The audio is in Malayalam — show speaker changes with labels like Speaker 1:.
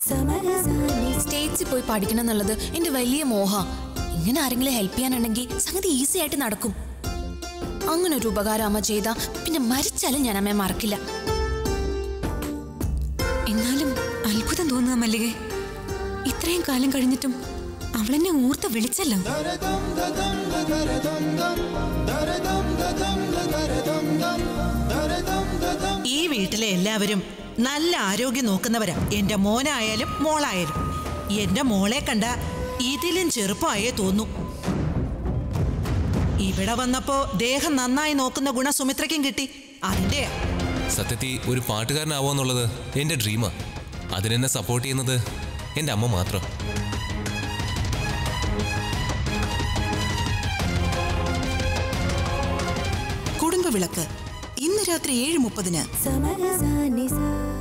Speaker 1: സ്റ്റേറ്റ്സിൽ പോയി പഠിക്കണം എന്നുള്ളത് എന്റെ വലിയ മോഹ ഇങ്ങനെ ആരെങ്കിലും ഹെൽപ്പ് ചെയ്യാനുണ്ടെങ്കിൽ സംഗതി ഈസി ആയിട്ട് നടക്കും അങ്ങനെ ഒരു ഉപകാരം അമ്മ ചെയ്ത പിന്നെ മരിച്ചാലും ഞാൻ അമ്മയെ മറക്കില്ല
Speaker 2: എന്നാലും അത്ഭുതം തോന്നുക മല്ലികെ ഇത്രയും കാലം കഴിഞ്ഞിട്ടും അവളെന്നെ ഓർത്ത് വിളിച്ചല്ലോ
Speaker 3: ഈ വീട്ടിലെ എല്ലാവരും നല്ല ആരോഗ്യം നോക്കുന്നവരാ എന്റെ മോനായാലും മോളായാലും എന്റെ മോളെ കണ്ട ഇതിലും ചെറുപ്പമായേ തോന്നു ഇവിടെ വന്നപ്പോ ദേഹം നന്നായി നോക്കുന്ന ഗുണം സുമിത്രയ്ക്കും കിട്ടി അതിന്റെ
Speaker 4: സത്യത്തിൽ ഒരു പാട്ടുകാരനാവുക എൻ്റെ ഡ്രീമാ അതിനെന്നെ സപ്പോർട്ട് ചെയ്യുന്നത് എൻ്റെ അമ്മ മാത്രം
Speaker 5: കുടുംബവിളക്ക് ഇന്ന് രാത്രി ഏഴ് മുപ്പതിന്
Speaker 6: സമരസാനിസ